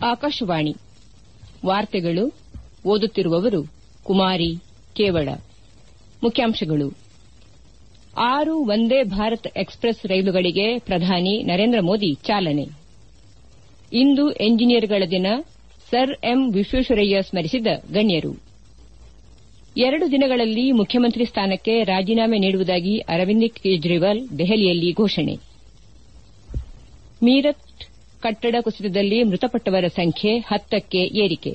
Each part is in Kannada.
ಆಕಾಶವಾಣಿ ವಾರ್ತೆಗಳು ಓದುತ್ತಿರುವವರು ಕುಮಾರಿ ಕೇವಳ ಮುಖ್ಯಾಂಶಗಳು ಆರು ವಂದೇ ಭಾರತ್ ಎಕ್ಸ್ಪ್ರೆಸ್ ರೈಲುಗಳಿಗೆ ಪ್ರಧಾನಿ ನರೇಂದ್ರ ಮೋದಿ ಚಾಲನೆ ಇಂದು ಎಂಜಿನಿಯರ್ಗಳ ದಿನ ಸರ್ ಎಂ ವಿಶ್ವೇಶ್ವರಯ್ಯ ಸ್ಮರಿಸಿದ ಗಣ್ಯರು ಎರಡು ದಿನಗಳಲ್ಲಿ ಮುಖ್ಯಮಂತ್ರಿ ಸ್ಥಾನಕ್ಕೆ ರಾಜೀನಾಮೆ ನೀಡುವುದಾಗಿ ಅರವಿಂದ್ ಕೇಜ್ರಿವಾಲ್ ದೆಹಲಿಯಲ್ಲಿ ಘೋಷಣೆ ಮೀರತ್ ಕಟ್ಟಡ ಕುಸಿತದಲ್ಲಿ ಮೃತಪಟ್ಟವರ ಸಂಖ್ಯೆ ಹತ್ತಕ್ಕೆ ಏರಿಕೆ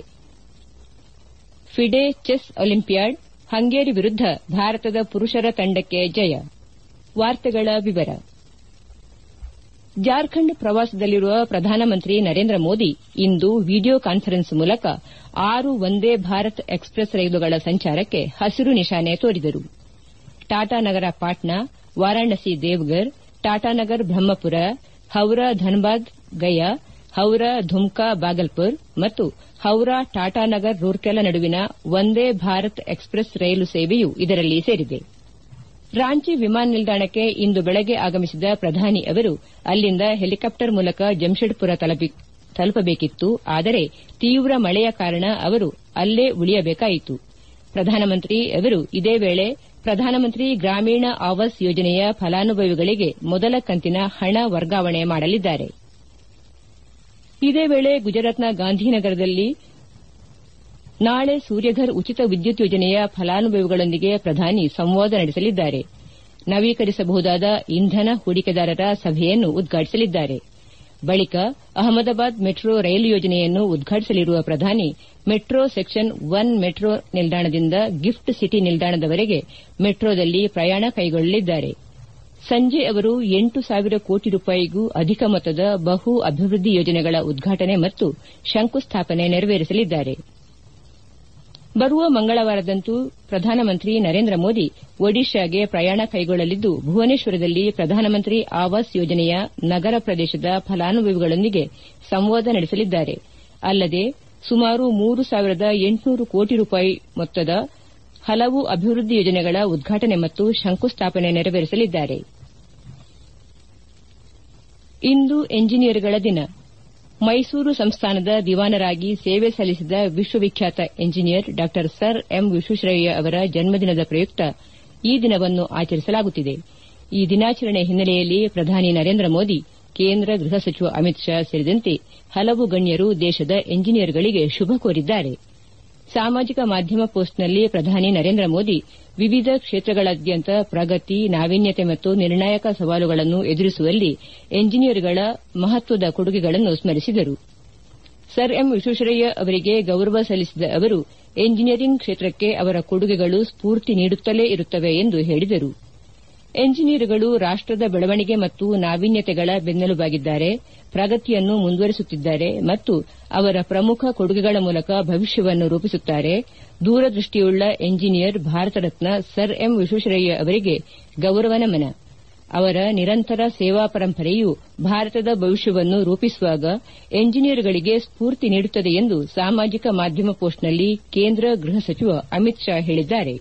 ಫಿಡೆ ಚೆಸ್ ಒಲಿಂಪಿಯಾಡ್ ಹಂಗೇರಿ ವಿರುದ್ದ ಭಾರತದ ಪುರುಷರ ತಂಡಕ್ಕೆ ಜಯ ಜಾರ್ಖಂಡ್ ಪ್ರವಾಸದಲ್ಲಿರುವ ಪ್ರಧಾನಮಂತ್ರಿ ನರೇಂದ್ರ ಮೋದಿ ಇಂದು ವಿಡಿಯೋ ಕಾನ್ಫರೆನ್ಸ್ ಮೂಲಕ ಆರು ವಂದೇ ಭಾರತ್ ಎಕ್ಸ್ಪ್ರೆಸ್ ರೈಲುಗಳ ಸಂಚಾರಕ್ಕೆ ಹಸಿರು ನಿಶಾನೆ ತೋರಿದರು ಟಾಟಾನಗರ ಪಾಟ್ನಾ ವಾರಾಣಸಿ ದೇವ್ಗರ್ ಟಾಟಾನಗರ್ ಬ್ರಹ್ಮಪುರ ಹೌರಾ ಧನ್ಬಾದ್ ಗಯಾ ಹೌರಾ ಧುಮ್ಕಾ ಬಾಗಲ್ಪುರ್ ಮತ್ತು ಹೌರಾ ಟಾಟಾನಗರ್ ರೂರ್ಕೆಲಾ ನಡುವಿನ ವಂದೇ ಭಾರತ್ ಎಕ್ಸ್ಪ್ರೆಸ್ ರೈಲು ಸೇವೆಯೂ ಇದರಲ್ಲಿ ಸೇರಿದೆ ರಾಂಚಿ ವಿಮಾನ ನಿಲ್ದಾಣಕ್ಕೆ ಇಂದು ಬೆಳಗ್ಗೆ ಆಗಮಿಸಿದ ಪ್ರಧಾನಿ ಅವರು ಅಲ್ಲಿಂದ ಹೆಲಿಕಾಪ್ಟರ್ ಮೂಲಕ ಜಮ್ಷೆಡ್ಪುರ ತಲುಪಬೇಕಿತ್ತು ಆದರೆ ತೀವ್ರ ಮಳೆಯ ಕಾರಣ ಅವರು ಅಲ್ಲೇ ಉಳಿಯಬೇಕಾಯಿತು ಪ್ರಧಾನಮಂತ್ರಿ ಅವರು ಇದೇ ವೇಳೆ ಪ್ರಧಾನಮಂತ್ರಿ ಗ್ರಾಮೀಣ ಆವಾಸ್ ಯೋಜನೆಯ ಫಲಾನುಭವಿಗಳಿಗೆ ಮೊದಲ ಕಂತಿನ ಹಣ ವರ್ಗಾವಣೆ ಮಾಡಲಿದ್ದಾರೆ ಇದೇ ವೇಳೆ ಗುಜರಾತ್ನ ಗಾಂಧಿನಗರದಲ್ಲಿ ನಾಳೆ ಸೂರ್ಯಘರ್ ಉಚಿತ ವಿದ್ಯುತ್ ಯೋಜನೆಯ ಫಲಾನುಭವಿಗಳೊಂದಿಗೆ ಪ್ರಧಾನಿ ಸಂವಾದ ನಡೆಸಲಿದ್ದಾರೆ ನವೀಕರಿಸಬಹುದಾದ ಇಂಧನ ಹೂಡಿಕೆದಾರರ ಸಭೆಯನ್ನು ಉದ್ಘಾಟಿಸಲಿದ್ದಾರೆ ಬಳಿಕ ಅಹಮದಾಬಾದ್ ಮೆಟ್ರೋ ರೈಲು ಯೋಜನೆಯನ್ನು ಉದ್ಘಾಟಿಸಲಿರುವ ಪ್ರಧಾನಿ ಮೆಟ್ರೋ ಸೆಕ್ಷನ್ ಒನ್ ಮೆಟ್ರೋ ನಿಲ್ದಾಣದಿಂದ ಗಿಫ್ಟ್ ಸಿಟಿ ನಿಲ್ದಾಣದವರೆಗೆ ಮೆಟ್ರೋದಲ್ಲಿ ಪ್ರಯಾಣ ಕೈಗೊಳ್ಳಲಿದ್ದಾರೆ ಸಂಜೆ ಅವರು ಎಂಟು ಸಾವಿರ ಕೋಟಿ ರೂಪಾಯಿಗೂ ಅಧಿಕ ಮೊತ್ತದ ಬಹು ಅಭಿವೃದ್ದಿ ಯೋಜನೆಗಳ ಉದ್ಘಾಟನೆ ಮತ್ತು ಶಂಕುಸ್ಥಾಪನೆ ನೆರವೇರಿಸಲಿದ್ದಾರೆ ಬರುವ ಮಂಗಳವಾರದಂದು ಪ್ರಧಾನಮಂತ್ರಿ ನರೇಂದ್ರ ಮೋದಿ ಒಡಿಶಾಗೆ ಪ್ರಯಾಣ ಕೈಗೊಳ್ಳಲಿದ್ದು ಭುವನೇಶ್ವರದಲ್ಲಿ ಪ್ರಧಾನಮಂತ್ರಿ ಆವಾಸ್ ಯೋಜನೆಯ ನಗರ ಪ್ರದೇಶದ ಫಲಾನುಭವಿಗಳೊಂದಿಗೆ ಸಂವಾದ ನಡೆಸಲಿದ್ದಾರೆ ಅಲ್ಲದೆ ಸುಮಾರು ಮೂರು ಸಾವಿರದ ಎಂಟುನೂರು ಕೋಟಿ ರೂಪಾಯಿ ಮೊತ್ತದ ಹಲವು ಅಭಿವೃದ್ದಿ ಯೋಜನೆಗಳ ಉದ್ಘಾಟನೆ ಮತ್ತು ಶಂಕುಸ್ಥಾಪನೆ ನೆರವೇರಿಸಲಿದ್ದಾರೆ ಇಂದು ಎಂಜಿನಿಯರ್ಗಳ ದಿನ ಮೈಸೂರು ಸಂಸ್ಥಾನದ ದಿವಾನರಾಗಿ ಸೇವೆ ಸಲ್ಲಿಸಿದ ವಿಶ್ವವಿಖ್ಯಾತ ಎಂಜಿನಿಯರ್ ಡಾ ಸರ್ ಎಂ ವಿಶ್ವೇಶ್ವರಯ್ಯ ಅವರ ಜನ್ಮದಿನದ ಪ್ರಯುಕ್ತ ಈ ದಿನವನ್ನು ಆಚರಿಸಲಾಗುತ್ತಿದೆ ಈ ದಿನಾಚರಣೆ ಹಿನ್ನೆಲೆಯಲ್ಲಿ ಪ್ರಧಾನಿ ನರೇಂದ್ರ ಮೋದಿ ಕೇಂದ್ರ ಗೃಹ ಸಚಿವ ಅಮಿತ್ ಶಾ ಸೇರಿದಂತೆ ಹಲವು ಗಣ್ಯರು ದೇಶದ ಎಂಜಿನಿಯರ್ಗಳಿಗೆ ಶುಭ ಕೋರಿದ್ದಾರೆ ಸಾಮಾಜಿಕ ಮಾಧ್ಯಮ ಪೋಸ್ಟ್ನಲ್ಲಿ ಪ್ರಧಾನಿ ನರೇಂದ್ರ ಮೋದಿ ವಿವಿಧ ಕ್ಷೇತ್ರಗಳಾದ್ಯಂತ ಪ್ರಗತಿ ನಾವೀನ್ಯತೆ ಮತ್ತು ನಿರ್ಣಾಯಕ ಸವಾಲುಗಳನ್ನು ಎದುರಿಸುವಲ್ಲಿ ಎಂಜಿನಿಯರ್ಗಳ ಮಹತ್ವದ ಕೊಡುಗೆಗಳನ್ನು ಸ್ಮರಿಸಿದರು ಸರ್ ಎಂ ವಿಶ್ವೇಶ್ವರಯ್ಯ ಅವರಿಗೆ ಗೌರವ ಸಲ್ಲಿಸಿದ ಅವರು ಎಂಜಿನಿಯರಿಂಗ್ ಕ್ಷೇತ್ರಕ್ಕೆ ಅವರ ಕೊಡುಗೆಗಳು ಸ್ಫೂರ್ತಿ ನೀಡುತ್ತಲೇ ಇರುತ್ತವೆ ಎಂದು ಹೇಳಿದರು ಎಂಜಿನಿಯರ್ಗಳು ರಾಷ್ಟದ ಬೆಳವಣಿಗೆ ಮತ್ತು ನಾವೀನ್ಯತೆಗಳ ಬೆನ್ನೆಲುಬಾಗಿದ್ದಾರೆ ಪ್ರಗತಿಯನ್ನು ಮುಂದುವರಿಸುತ್ತಿದ್ದಾರೆ ಮತ್ತು ಅವರ ಪ್ರಮುಖ ಕೊಡುಗೆಗಳ ಮೂಲಕ ಭವಿಷ್ಯವನ್ನು ರೂಪಿಸುತ್ತಾರೆ ದೂರದೃಷ್ಟಿಯುಳ್ಳ engineer Bharat Ratna sir M Visvesvaraya ಅವರಿಗೆ ಗೌರವ ನಮನ ಅವರ ನಿರಂತರ ಸೇವಾ ಪರಂಪರೆಯು ಭಾರತದ ಭವಿಷ್ಯವನ್ನು ರೂಪಿಸುವಾಗ ಎಂಜಿನಿಯರ್ಗಳಿಗೆ ಸ್ಫೂರ್ತಿ ನೀಡುತ್ತದೆ ಎಂದು ಸಾಮಾಜಿಕ ಮಾಧ್ಯಮ ಪೋಸ್ಟ್ನಲ್ಲಿ ಕೇಂದ್ರ ಗೃಹ ಸಚಿವ ಅಮಿತ್ ಶಾ ಹೇಳಿದ್ದಾರೆ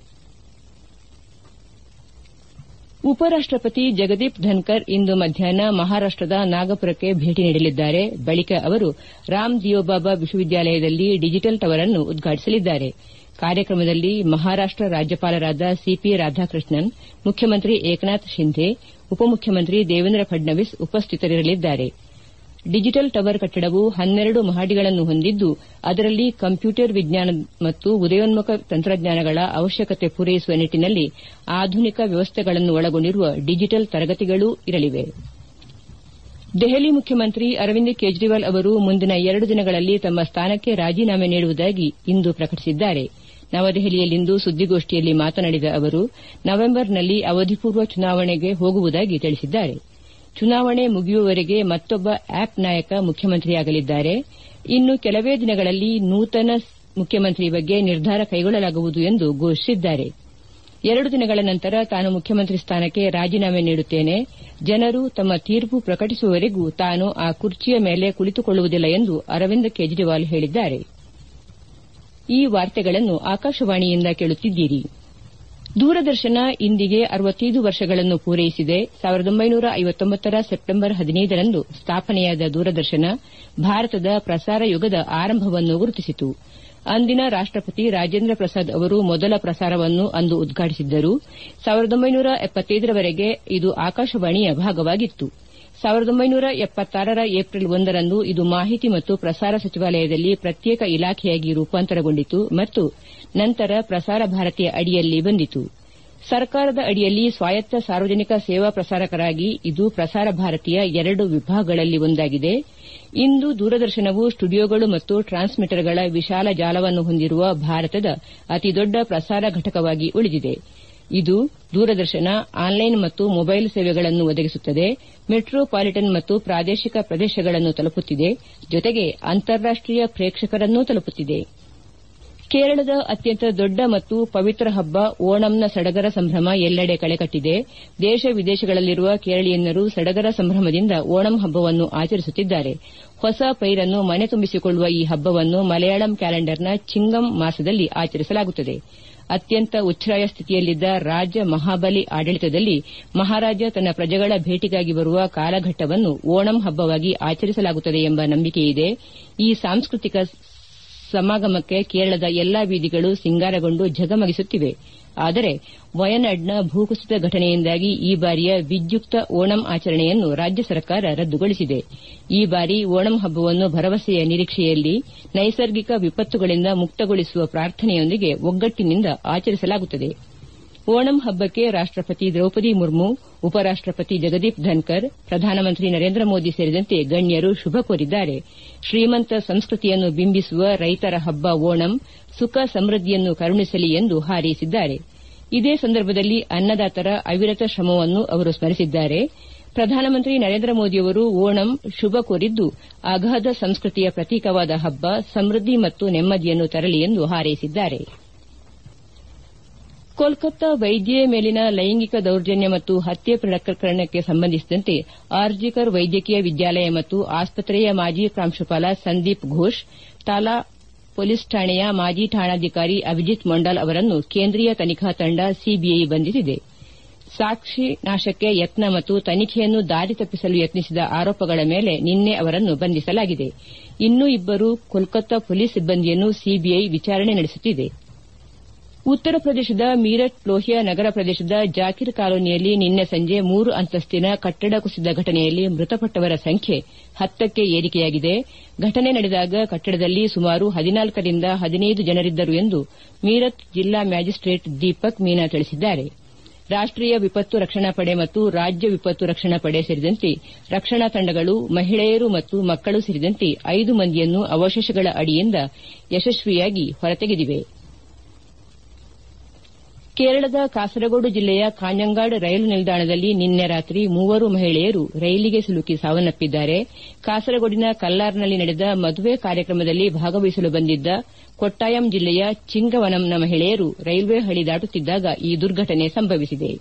ಉಪರಾಷ್ಟಪತಿ ಜಗದೀಪ್ ಧನ್ಕರ್ ಇಂದು ಮಧ್ಯಾಹ್ನ ಮಹಾರಾಷ್ಟದ ನಾಗಪುರಕ್ಕೆ ಭೇಟಿ ನೀಡಲಿದ್ದಾರೆ ಬಳಿಕ ಅವರು ರಾಮ್ ದಿಯೋಬಾಬಾ ವಿಶ್ವವಿದ್ಯಾಲಯದಲ್ಲಿ ಡಿಜಿಟಲ್ ಟವರ್ ಅನ್ನು ಉದ್ಘಾಟಿಸಲಿದ್ದಾರೆ ಕಾರ್ಯಕ್ರಮದಲ್ಲಿ ಮಹಾರಾಷ್ಟ ರಾಜ್ಯಪಾಲರಾದ ಸಿಪಿ ರಾಧಾಕೃಷ್ಣನ್ ಮುಖ್ಯಮಂತ್ರಿ ಏಕನಾಥ್ ಶಿಂಧೆ ಉಪಮುಖ್ಯಮಂತ್ರಿ ದೇವೇಂದ್ರ ಫಡ್ನವೀಸ್ ಉಪಸ್ಥಿತರಿರಲಿದ್ದಾರೆ ಡಿಜಿಟಲ್ ಟವರ್ ಕಟ್ಟಡವು ಹನ್ನೆರಡು ಮಹಡಿಗಳನ್ನು ಹೊಂದಿದ್ದು ಅದರಲ್ಲಿ ಕಂಪ್ಯೂಟರ್ ವಿಜ್ಞಾನ ಮತ್ತು ಉದಯೋನ್ಮುಖ ತಂತ್ರಜ್ಞಾನಗಳ ಅವಶ್ಯಕತೆ ಪೂರೈಸುವ ನಿಟ್ಟಿನಲ್ಲಿ ಆಧುನಿಕ ವ್ಯವಸ್ಥೆಗಳನ್ನು ಒಳಗೊಂಡಿರುವ ಡಿಜಿಟಲ್ ತರಗತಿಗಳೂ ಇರಲಿವೆ ದೆಹಲಿ ಮುಖ್ಯಮಂತ್ರಿ ಅರವಿಂದ್ ಕೇಜ್ರಿವಾಲ್ ಅವರು ಮುಂದಿನ ಎರಡು ದಿನಗಳಲ್ಲಿ ತಮ್ಮ ಸ್ಥಾನಕ್ಕೆ ರಾಜೀನಾಮೆ ನೀಡುವುದಾಗಿ ಇಂದು ಪ್ರಕಟಿಸಿದ್ದಾರೆ ನವದೆಹಲಿಯಲ್ಲಿಂದು ಸುದ್ದಿಗೋಷ್ಠಿಯಲ್ಲಿ ಮಾತನಾಡಿದ ಅವರು ನವೆಂಬರ್ನಲ್ಲಿ ಅವಧಿಪೂರ್ವ ಚುನಾವಣೆಗೆ ಹೋಗುವುದಾಗಿ ತಿಳಿಸಿದ್ದಾರೆ ಚುನಾವಣೆ ಮುಗಿಯುವವರೆಗೆ ಮತ್ತೊಬ್ಬ ಆಪ್ ನಾಯಕ ಮುಖ್ಯಮಂತ್ರಿಯಾಗಲಿದ್ದಾರೆ ಇನ್ನು ಕೆಲವೇ ದಿನಗಳಲ್ಲಿ ನೂತನ ಮುಖ್ಯಮಂತ್ರಿ ಬಗ್ಗೆ ನಿರ್ಧಾರ ಕೈಗೊಳ್ಳಲಾಗುವುದು ಎಂದು ಘೋಷಿಸಿದ್ದಾರೆ ಎರಡು ದಿನಗಳ ನಂತರ ತಾನು ಮುಖ್ಯಮಂತ್ರಿ ಸ್ಥಾನಕ್ಕೆ ರಾಜೀನಾಮೆ ನೀಡುತ್ತೇನೆ ಜನರು ತಮ್ಮ ತೀರ್ಪು ಪ್ರಕಟಿಸುವವರೆಗೂ ತಾನು ಆ ಕುರ್ಚಿಯ ಮೇಲೆ ಕುಳಿತುಕೊಳ್ಳುವುದಿಲ್ಲ ಎಂದು ಅರವಿಂದ್ ಕೇಜ್ರಿವಾಲ್ ಹೇಳಿದ್ದಾರೆ ಈ ವಾರ್ತೆಗಳನ್ನು ಆಕಾಶವಾಣಿಯಿಂದ ಕೇಳುತ್ತಿದ್ದೀರಿ ದೂರದರ್ಶನ ಇಂದಿಗೆ ಅರವತ್ತೈದು ವರ್ಷಗಳನ್ನು ಪೂರೈಸಿದೆ ರ ಸೆಪ್ಟೆಂಬರ್ ಹದಿನೈದರಂದು ಸ್ಥಾಪನೆಯಾದ ದೂರದರ್ಶನ ಭಾರತದ ಪ್ರಸಾರ ಯುಗದ ಆರಂಭವನ್ನು ಗುರುತಿಸಿತು ಅಂದಿನ ರಾಷ್ಟಪತಿ ರಾಜೇಂದ್ರ ಪ್ರಸಾದ್ ಅವರು ಮೊದಲ ಪ್ರಸಾರವನ್ನು ಅಂದು ಉದ್ಘಾಟಿಸಿದ್ದರು ರವರೆಗೆ ಇದು ಆಕಾಶವಾಣಿಯ ಭಾಗವಾಗಿತ್ತು ರ ಏಪ್ರಿಲ್ ಒಂದರಂದು ಇದು ಮಾಹಿತಿ ಮತ್ತು ಪ್ರಸಾರ ಸಚಿವಾಲಯದಲ್ಲಿ ಪ್ರತ್ಯೇಕ ಇಲಾಖೆಯಾಗಿ ರೂಪಾಂತರಗೊಂಡಿತು ಮತ್ತು ನಂತರ ಪ್ರಸಾರ ಭಾರತಿಯ ಅಡಿಯಲ್ಲಿ ಬಂದಿತು ಸರ್ಕಾರದ ಅಡಿಯಲ್ಲಿ ಸ್ವಾಯತ್ತ ಸಾರ್ವಜನಿಕ ಸೇವಾ ಪ್ರಸಾರಕರಾಗಿ ಇದು ಪ್ರಸಾರ ಭಾರತಿಯ ಎರಡು ವಿಭಾಗಗಳಲ್ಲಿ ಒಂದಾಗಿದೆ ಇಂದು ದೂರದರ್ಶನವು ಸ್ಟುಡಿಯೋಗಳು ಮತ್ತು ಟ್ರಾನ್ಸ್ಮಿಟರ್ಗಳ ವಿಶಾಲ ಜಾಲವನ್ನು ಹೊಂದಿರುವ ಭಾರತದ ಅತಿದೊಡ್ಡ ಪ್ರಸಾರ ಘಟಕವಾಗಿ ಉಳಿದಿದೆ ಇದು ದೂರದರ್ಶನ ಆನ್ಲೈನ್ ಮತ್ತು ಮೊಬೈಲ್ ಸೇವೆಗಳನ್ನು ಒದಗಿಸುತ್ತದೆ ಮೆಟ್ರೋಪಾಲಿಟನ್ ಮತ್ತು ಪ್ರಾದೇಶಿಕ ಪ್ರದೇಶಗಳನ್ನು ತಲುಪುತ್ತಿದೆ ಜೊತೆಗೆ ಅಂತಾರಾಷ್ಟೀಯ ಪ್ರೇಕ್ಷಕರನ್ನೂ ತಲುಪುತ್ತಿದೆ ಕೇರಳದ ಅತ್ಯಂತ ದೊಡ್ಡ ಮತ್ತು ಪವಿತ್ರ ಹಬ್ಬ ಓಣಂನ ಸಡಗರ ಸಂಭ್ರಮ ಎಲ್ಲೆಡೆ ಕಳೆಕಟ್ಟಿದೆ ದೇಶ ವಿದೇಶಗಳಲ್ಲಿರುವ ಕೇರಳೀಯನ್ನರು ಸಡಗರ ಸಂಭ್ರಮದಿಂದ ಓಣಂ ಹಬ್ಬವನ್ನು ಆಚರಿಸುತ್ತಿದ್ದಾರೆ ಹೊಸ ಪೈರನ್ನು ಮನೆ ತುಂಬಿಸಿಕೊಳ್ಳುವ ಈ ಹಬ್ಬವನ್ನು ಮಲಯಾಳಂ ಕ್ಯಾಲೆಂಡರ್ನ ಚಿಂಗಂ ಮಾಸದಲ್ಲಿ ಆಚರಿಸಲಾಗುತ್ತದೆ ಅತ್ಯಂತ ಉಚ್ಛ್ರಾಯ ಸ್ಥಿತಿಯಲ್ಲಿದ್ದ ರಾಜ ಮಹಾಬಲಿ ಆಡಳಿತದಲ್ಲಿ ಮಹಾರಾಜ ತನ್ನ ಪ್ರಜೆಗಳ ಭೇಟಿಗಾಗಿ ಬರುವ ಕಾಲಘಟ್ಟವನ್ನು ಓಣಂ ಹಬ್ಬವಾಗಿ ಆಚರಿಸಲಾಗುತ್ತದೆ ಎಂಬ ನಂಬಿಕೆಯಿದೆ ಈ ಸಾಂಸ್ಕೃತಿಕ ಸಮಾಗಮಕ್ಕೆ ಕೇರಳದ ಎಲ್ಲಾ ಬೀದಿಗಳು ಸಿಂಗಾರಗೊಂಡು ಝಗಮಗಿಸುತ್ತಿವೆ ಆದರೆ ವಯನಾಡ್ನ ಭೂಕುಸಿತ ಘಟನೆಯಿಂದಾಗಿ ಈ ಬಾರಿಯ ವಿದ್ಯುಕ್ತ ಓಣಂ ಆಚರಣೆಯನ್ನು ರಾಜ್ಯ ಸರ್ಕಾರ ರದ್ದುಗೊಳಿಸಿದೆ ಈ ಬಾರಿ ಓಣಂ ಹಬ್ಬವನ್ನು ಭರವಸೆಯ ನಿರೀಕ್ಷೆಯಲ್ಲಿ ನೈಸರ್ಗಿಕ ವಿಪತ್ತುಗಳಿಂದ ಮುಕ್ತಗೊಳಿಸುವ ಪ್ರಾರ್ಥನೆಯೊಂದಿಗೆ ಒಗ್ಗಟ್ಟಿನಿಂದ ಆಚರಿಸಲಾಗುತ್ತದೆ ಓಣಂ ಹಬ್ಬಕ್ಕೆ ರಾಷ್ಟಪತಿ ದ್ರೌಪದಿ ಮುರ್ಮು ಉಪರಾಷ್ಟಪತಿ ಜಗದೀಪ್ ಧನ್ಕರ್ ಪ್ರಧಾನಮಂತ್ರಿ ನರೇಂದ್ರ ಮೋದಿ ಸೇರಿದಂತೆ ಗಣ್ಯರು ಶುಭ ಕೋರಿದ್ದಾರೆ ಶ್ರೀಮಂತ ಸಂಸ್ಕೃತಿಯನ್ನು ಬಿಂಬಿಸುವ ರೈತರ ಹಬ್ಬ ಓಣಂ ಸುಖ ಸಮೃದ್ದಿಯನ್ನು ಕರುಣಿಸಲಿ ಎಂದು ಹಾರೈಸಿದ್ದಾರೆ ಇದೇ ಸಂದರ್ಭದಲ್ಲಿ ಅನ್ನದಾತರ ಅವಿರತ ಶ್ರಮವನ್ನು ಅವರು ಸ್ಮರಿಸಿದ್ದಾರೆ ಪ್ರಧಾನಮಂತ್ರಿ ನರೇಂದ್ರ ಮೋದಿಯವರು ಓಣಂ ಶುಭ ಕೋರಿದ್ದು ಅಗಾಧ ಸಂಸ್ಕೃತಿಯ ಪ್ರತೀಕವಾದ ಹಬ್ಬ ಸಮೃದ್ದಿ ಮತ್ತು ನೆಮ್ಮದಿಯನ್ನು ತರಲಿ ಎಂದು ಹಾರೈಸಿದ್ದಾರೆ ಕೋಲ್ಕತ್ತಾ ವೈದ್ಯೆಯ ಮೇಲಿನ ಲೈಂಗಿಕ ದೌರ್ಜನ್ಯ ಮತ್ತು ಹತ್ಯೆ ಪ್ರಕರಣಕ್ಕೆ ಸಂಬಂಧಿಸಿದಂತೆ ಆರ್ಜಿಕರ್ ವೈದ್ಯಕೀಯ ವಿದ್ಯಾಲಯ ಮತ್ತು ಆಸ್ಪತ್ರೆಯ ಮಾಜಿ ಪ್ರಾಂಶುಪಾಲ ಸಂದೀಪ್ ಘೋಷ್ ತಾಲಾ ಪೊಲೀಸ್ ಠಾಣೆಯ ಮಾಜಿ ಠಾಣಾಧಿಕಾರಿ ಅಭಿಜಿತ್ ಮೊಂಡಾಲ್ ಅವರನ್ನು ಕೇಂದ್ರೀಯ ತನಿಖಾ ತಂಡ ಸಿಬಿಐ ಬಂಧಿಸಿದೆ ಸಾಕ್ಷಿ ನಾಶಕ್ಕೆ ಯತ್ನ ಮತ್ತು ತನಿಖೆಯನ್ನು ದಾರಿ ತಪ್ಪಿಸಲು ಯತ್ನಿಸಿದ ಆರೋಪಗಳ ಮೇಲೆ ನಿನ್ನೆ ಅವರನ್ನು ಬಂಧಿಸಲಾಗಿದೆ ಇನ್ನೂ ಇಬ್ಬರು ಕೋಲ್ಕತ್ತಾ ಪೊಲೀಸ್ ಸಿಬ್ಬಂದಿಯನ್ನು ಸಿಬಿಐ ವಿಚಾರಣೆ ನಡೆಸುತ್ತಿದೆ ಉತ್ತರ ಪ್ರದೇಶದ ಮೀರಟ್ ಲೋಹಿಯಾ ನಗರ ಪ್ರದೇಶದ ಜಾಕಿರ್ ಕಾಲೋನಿಯಲ್ಲಿ ನಿನ್ನೆ ಸಂಜೆ ಮೂರು ಅಂತಸ್ತಿನ ಕಟ್ಟಡ ಕುಸಿದ ಘಟನೆಯಲ್ಲಿ ಮೃತಪಟ್ಟವರ ಸಂಖ್ಯೆ ಹತ್ತಕ್ಕೆ ಏರಿಕೆಯಾಗಿದೆ ಘಟನೆ ನಡೆದಾಗ ಕಟ್ಟಡದಲ್ಲಿ ಸುಮಾರು ಹದಿನಾಲ್ಕರಿಂದ ಹದಿನೈದು ಜನರಿದ್ದರು ಎಂದು ಮೀರತ್ ಜಿಲ್ಲಾ ಮ್ಯಾಜಿಸ್ಟೇಟ್ ದೀಪಕ್ ಮೀನಾ ತಿಳಿಸಿದ್ದಾರೆ ರಾಷ್ಟೀಯ ವಿಪತ್ತು ರಕ್ಷಣಾ ಪಡೆ ಮತ್ತು ರಾಜ್ಯ ವಿಪತ್ತು ರಕ್ಷಣಾ ಪಡೆ ಸೇರಿದಂತೆ ರಕ್ಷಣಾ ತಂಡಗಳು ಮಹಿಳೆಯರು ಮತ್ತು ಮಕ್ಕಳು ಸೇರಿದಂತೆ ಐದು ಮಂದಿಯನ್ನು ಅವಶೇಷಗಳ ಅಡಿಯಿಂದ ಯಶಸ್ವಿಯಾಗಿ ಹೊರತೆಗೆದಿವೆ ಕೇರಳದ ಕಾಸರಗೋಡು ಜಿಲ್ಲೆಯ ಕಾಂಜಂಗಾಡ್ ರೈಲು ನಿಲ್ದಾಣದಲ್ಲಿ ನಿನ್ನೆ ರಾತ್ರಿ ಮೂವರು ಮಹಿಳೆಯರು ರೈಲಿಗೆ ಸಿಲುಕಿ ಸಾವನ್ನಪ್ಪಿದ್ದಾರೆ ಕಾಸರಗೋಡಿನ ಕಲ್ಲಾರ್ನಲ್ಲಿ ನಡೆದ ಮದುವೆ ಕಾರ್ಯಕ್ರಮದಲ್ಲಿ ಭಾಗವಹಿಸಲು ಬಂದಿದ್ದ ಕೊಟ್ಟಾಯಂ ಜಿಲ್ಲೆಯ ಚಿಂಗವನಂನ ಮಹಿಳೆಯರು ರೈಲ್ವೆ ಹಳಿ ದಾಟುತ್ತಿದ್ದಾಗ ಈ ದುರ್ಘಟನೆ ಸಂಭವಿಸಿದೆ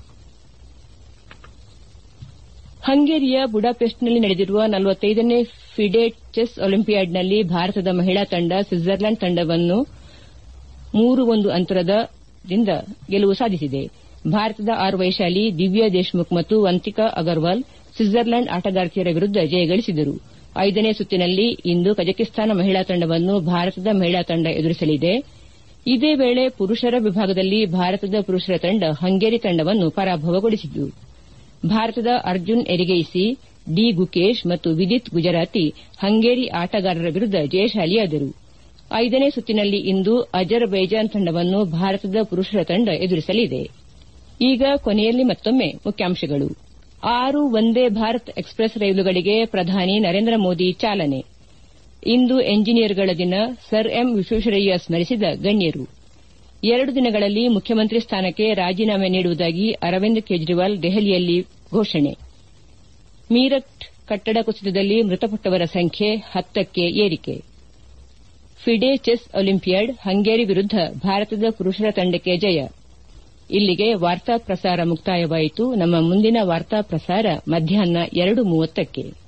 ಹಂಗೇರಿಯ ಬುಡಾಪೆಸ್ಟ್ನಲ್ಲಿ ನಡೆದಿರುವ ನೇ ಫಿಡೆ ಚೆಸ್ ಒಲಿಂಪಿಯಾಡ್ನಲ್ಲಿ ಭಾರತದ ಮಹಿಳಾ ತಂಡ ಸ್ವಿಟ್ಜರ್ಲೆಂಡ್ ತಂಡವನ್ನು ಮೂರು ಒಂದು ಅಂತರದಿಂದ ಗೆಲುವು ಸಾಧಿಸಿದೆ ಭಾರತದ ಆರ್ ವೈಶಾಲಿ ದಿವ್ಯಾ ದೇಶ್ಮುಖ್ ಮತ್ತು ವಂತಿಕಾ ಅಗರ್ವಾಲ್ ಸ್ವಿಟ್ಜರ್ಲೆಂಡ್ ಆಟಗಾರ್ತಿಯರ ವಿರುದ್ದ ಜಯಗಳಿಸಿದರು ಐದನೇ ಸುತ್ತಿನಲ್ಲಿ ಇಂದು ಕಜಕಿಸ್ತಾನ ಮಹಿಳಾ ತಂಡವನ್ನು ಭಾರತದ ಮಹಿಳಾ ತಂಡ ಎದುರಿಸಲಿದೆ ಇದೇ ವೇಳೆ ಪುರುಷರ ವಿಭಾಗದಲ್ಲಿ ಭಾರತದ ಪುರುಷರ ತಂಡ ಹಂಗೇರಿ ತಂಡವನ್ನು ಪರಾಭವಗೊಳಿಸಿತು ಭಾರತದ ಅರ್ಜುನ್ ಎರಿಗೈಸಿ ಡಿ ಗುಕೇಶ್ ಮತ್ತು ವಿದಿತ್ ಗುಜರಾತಿ ಹಂಗೇರಿ ಆಟಗಾರರ ವಿರುದ್ದ ಜಯಶಾಲಿಯಾದರು ಐದನೇ ಸುತ್ತಿನಲ್ಲಿ ಇಂದು ಅಜರ್ ಬೈಜಾನ್ ತಂಡವನ್ನು ಭಾರತದ ಪುರುಷರ ತಂಡ ಎದುರಿಸಲಿದೆ ಈಗ ಕೊನೆಯಲ್ಲಿ ಮತ್ತೊಮ್ಮೆ ಮುಖ್ಯಾಂಶಗಳು ಆರು ವಂದೇ ಭಾರತ್ ಎಕ್ಸ್ಪ್ರೆಸ್ ರೈಲುಗಳಿಗೆ ಪ್ರಧಾನಿ ನರೇಂದ್ರ ಮೋದಿ ಚಾಲನೆ ಇಂದು ಎಂಜಿನಿಯರ್ಗಳ ದಿನ ಸರ್ ಎಂ ವಿಶ್ವೇಶ್ವರಯ್ಯ ಸ್ಮರಿಸಿದ ಗಣ್ಯರು ಎರಡು ದಿನಗಳಲ್ಲಿ ಮುಖ್ಯಮಂತ್ರಿ ಸ್ಥಾನಕ್ಕೆ ರಾಜೀನಾಮೆ ನೀಡುವುದಾಗಿ ಅರವಿಂದ್ ಕೇಜ್ರಿವಾಲ್ ದೆಹಲಿಯಲ್ಲಿ ಘೋಷಣೆ ಮೀರಟ್ ಕಟ್ಟಡ ಕುಸಿತದಲ್ಲಿ ಮೃತಪಟ್ಟವರ ಸಂಖ್ಯೆ ಹತ್ತಕ್ಕೆ ಏರಿಕೆ ಫಿಡೆ ಚೆಸ್ ಒಲಿಂಪಿಯಾಡ್ ಹಂಗೇರಿ ವಿರುದ್ದ ಭಾರತದ ಪುರುಷರ ತಂಡಕ್ಕೆ ಜಯ ಇಲ್ಲಿಗೆ ವಾರ್ತಾ ಪ್ರಸಾರ ಮುಕ್ತಾಯವಾಯಿತು ನಮ್ಮ ಮುಂದಿನ ವಾರ್ತಾ ಪ್ರಸಾರ ಮಧ್ಯಾಹ್ನ ಎರಡು ಮೂವತ್ತಕ್ಕೆ